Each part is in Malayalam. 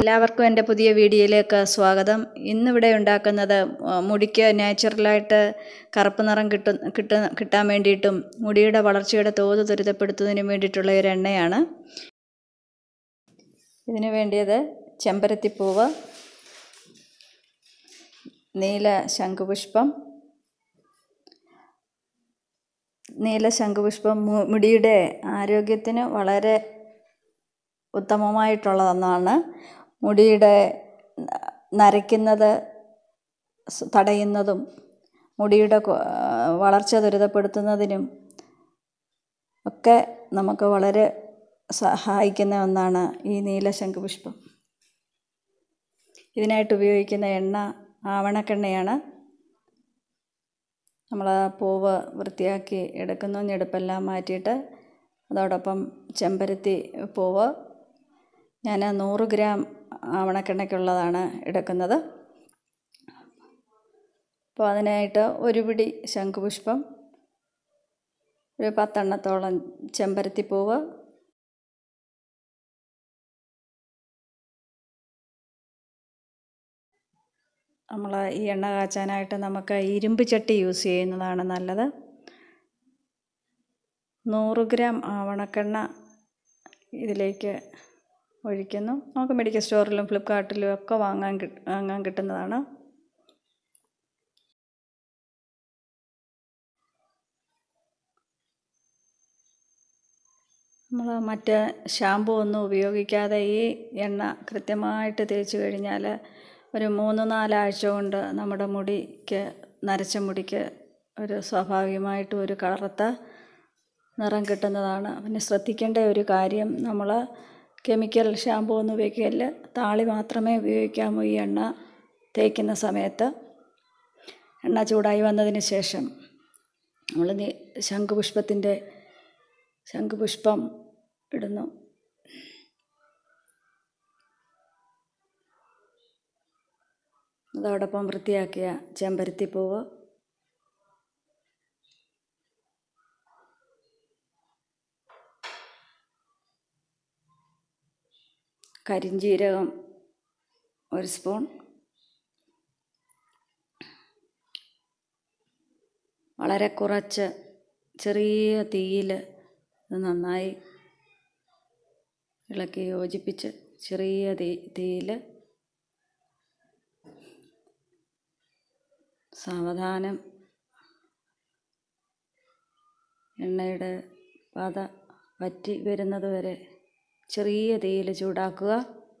എല്ലാവർക്കും എൻ്റെ പുതിയ വീഡിയോയിലേക്ക് സ്വാഗതം ഇന്നിവിടെ ഉണ്ടാക്കുന്നത് ആ, മുടിക്ക് നാച്ചുറലായിട്ട് കറുപ്പ് നിറം കിട്ടും കിട്ട കിട്ടാൻ വേണ്ടിയിട്ടും മുടിയുടെ വളർച്ചയുടെ തോത് ത്വരിതപ്പെടുത്തുന്നതിനും വേണ്ടിയിട്ടുള്ള ഒരു എണ്ണയാണ് ഇതിന് വേണ്ടിയത് ചെമ്പരത്തിപ്പൂവ് നീല ശംഖുപുഷ്പം നീല ശംഖുപുഷ്പം മു- മുടിയുടെ ആരോഗ്യത്തിന് വളരെ ഉത്തമമായിട്ടുള്ളതെന്നാണ് മുടിയുടെ ന- നരയ്ക്കുന്നത് സ് തടയുന്നതും മുടിയുടെ കൊ- വളർച്ച ത്വരിതപ്പെടുത്തുന്നതിനും ഒക്കെ നമുക്ക് വളരെ സഹായിക്കുന്ന ഒന്നാണ് ഈ നീല ശംഖുപുഷ്പം ഇതിനായിട്ട് ഉപയോഗിക്കുന്ന എണ്ണ ആവണക്കെണ്ണയാണ് നമ്മൾ ആ പൂവ് വൃത്തിയാക്കി എടുക്കുന്നു ഞെടുപ്പെല്ലാം മാറ്റിയിട്ട് അതോടൊപ്പം ചെമ്പരത്തി പൂവ് ഞാൻ നൂറ് ഗ്രാം ആവണക്കെണ്ണയ്ക്കുള്ളതാണ് എടുക്കുന്നത് അപ്പോൾ അതിനായിട്ട് ഒരു പിടി ശംഖുപുഷ്പം ഒരു പത്തെണ്ണത്തോളം ചെമ്പരത്തിപ്പൂവ് നമ്മൾ ഈ എണ്ണ കാച്ചാനായിട്ട് നമുക്ക് ഇരുമ്പ് ചട്ടി യൂസ് ചെയ്യുന്നതാണ് നല്ലത് നൂറ് ഗ്രാം ആവണക്കെണ്ണ ഇതിലേക്ക് ഒഴിക്കുന്നു നമുക്ക് മെഡിക്കൽ സ്റ്റോറിലും ഫ്ലിപ്കാർട്ടിലും ഒക്കെ വാങ്ങാൻ കിട്ട വാങ്ങാൻ കിട്ടുന്നതാണ് നമ്മൾ മറ്റ് ഷാമ്പു ഒന്നും ഉപയോഗിക്കാതെ ഈ എണ്ണ കൃത്യമായിട്ട് തേച്ച് കഴിഞ്ഞാൽ ഒരു മൂന്ന് നാലാഴ്ച കൊണ്ട് നമ്മുടെ മുടിക്ക് നരച്ച മുടിക്ക് ഒരു സ്വാഭാവികമായിട്ടും ഒരു കറുത്ത നിറം കിട്ടുന്നതാണ് പിന്നെ ശ്രദ്ധിക്കേണ്ട ഒരു കാര്യം നമ്മൾ കെമിക്കൽ ഷാമ്പു ഒന്നും ഉപയോഗിക്കല് താളി മാത്രമേ ഉപയോഗിക്കാമൂ ഈ എണ്ണ തേക്കുന്ന സമയത്ത് എണ്ണ ചൂടായി വന്നതിന് ശേഷം നമ്മൾ ശംഖുപുഷ്പത്തിൻ്റെ ശംഖുപുഷ്പം ഇടുന്നു അതോടൊപ്പം വൃത്തിയാക്കിയ ചെമ്പരത്തിപ്പൂവ് കരിഞ്ജീരകം ഒരു സ്പൂൺ വളരെ കുറച്ച് ചെറിയ തീയിൽ ഇത് നന്നായി ഇളക്കി യോജിപ്പിച്ച് ചെറിയ തീ തീയിൽ സാവധാനം എണ്ണയുടെ പത വറ്റി വരുന്നത് വരെ ചെറിയ തീയിൽ ചൂടാക്കുക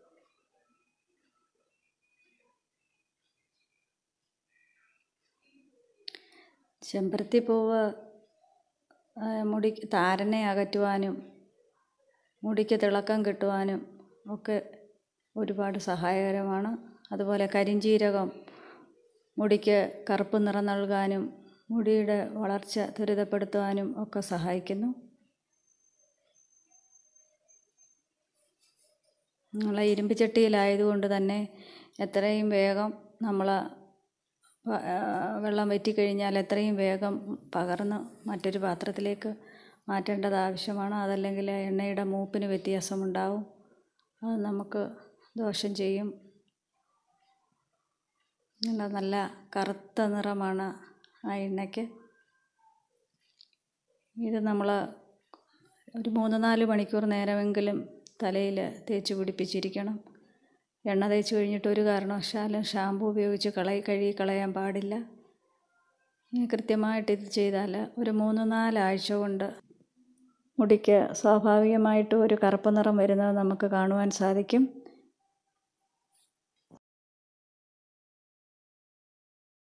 ചെമ്പരത്തിപ്പൂവ് ആ, മുടി താരനെ അകറ്റുവാനും മുടിക്ക് തിളക്കം കിട്ടുവാനും ഒക്കെ ഒരുപാട് സഹായകരമാണ് അതുപോലെ കരിഞ്ജീരകം മുടിക്ക് കറുപ്പ് നിറം നൽകാനും മുടിയുടെ വളർച്ച ത്വരിതപ്പെടുത്തുവാനും ഒക്കെ സഹായിക്കുന്നു നമ്മൾ ഇരുമ്പ് ചട്ടിയിലായതുകൊണ്ട് തന്നെ എത്രയും വേഗം നമ്മൾ വെള്ളം വറ്റിക്കഴിഞ്ഞാൽ എത്രയും വേഗം പകർന്ന് മറ്റൊരു പാത്രത്തിലേക്ക് മാറ്റേണ്ടത് ആവശ്യമാണ് അതല്ലെങ്കിൽ എണ്ണയുടെ മൂപ്പിന് വ്യത്യാസമുണ്ടാവും അത് നമുക്ക് ദോഷം ചെയ്യും നല്ല നല്ല കറുത്ത നിറമാണ് ആ എണ്ണയ്ക്ക് ഇത് നമ്മൾ ഒരു മൂന്ന് നാല് മണിക്കൂർ നേരമെങ്കിലും തലയിൽ തേച്ച് പിടിപ്പിച്ചിരിക്കണം എണ്ണ തേച്ച് കഴിഞ്ഞിട്ട് ഒരു കാരണവശാലും ഷാമ്പു ഉപയോഗിച്ച് കളയി കഴുകി കളയാൻ പാടില്ല ഇനി കൃത്യമായിട്ട് ഇത് ചെയ്താൽ ഒരു മൂന്ന് നാലാഴ്ച കൊണ്ട് മുടിക്ക് സ്വാഭാവികമായിട്ടും ഒരു കറുപ്പ് നിറം വരുന്നത് നമുക്ക് കാണുവാൻ സാധിക്കും